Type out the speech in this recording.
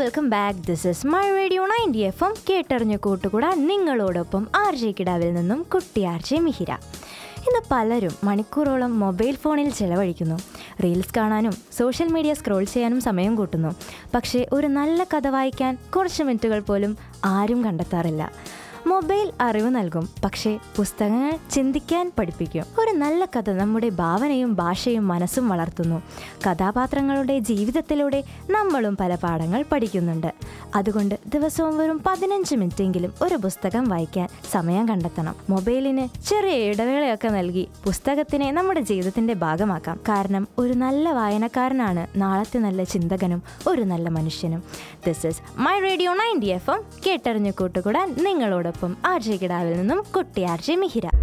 welcome back this is my radio ninety F M കേട്ടറിഞ്ഞ കൂട്ടുകൂടാൻ നിങ്ങളോടൊപ്പം ആർ ജെ കിടാവിൽ നിന്നും കുട്ടി ആർ ജെ മിഹിര ഇന്ന് പലരും മണിക്കൂറോളം മൊബൈൽ ഫോണിൽ ചെലവഴിക്കുന്നു റീൽസ് കാണാനും സോഷ്യൽ മീഡിയ സ്ക്രോൾ ചെയ്യാനും സമയം കൂട്ടുന്നു പക്ഷേ ഒരു നല്ല കഥ വായിക്കാൻ കുറച്ച് മിനിറ്റുകൾ പോലും ആരും കണ്ടെത്താറില്ല മൊബൈൽ അറിവ് നൽകും പക്ഷേ പുസ്തകങ്ങൾ ചിന്തിക്കാൻ പഠിപ്പിക്കും ഒരു നല്ല കഥ നമ്മുടെ ഭാവനയും ഭാഷയും മനസ്സും വളർത്തുന്നു കഥാപാത്രങ്ങളുടെ ജീവിതത്തിലൂടെ നമ്മളും പല പാഠങ്ങൾ പഠിക്കുന്നുണ്ട് അതുകൊണ്ട് ദിവസവും വെറും പതിനഞ്ച് മിനിറ്റെങ്കിലും ഒരു പുസ്തകം വായിക്കാൻ സമയം കണ്ടെത്തണം മൊബൈലിന് ചെറിയ ഇടവേളയൊക്കെ നൽകി പുസ്തകത്തിനെ നമ്മുടെ ജീവിതത്തിന്റെ ഭാഗമാക്കാം കാരണം ഒരു നല്ല വായനക്കാരനാണ് നാളത്തെ നല്ല ചിന്തകനും ഒരു നല്ല മനുഷ്യനും this is my radio ninety F M കേട്ടറിഞ്ഞു കൂട്ടുകൂടാൻ നിങ്ങളോടൊപ്പം ആർ ജെ കിടാവിൽ നിന്നും കുട്ടി ആർ ജെ മിഹിര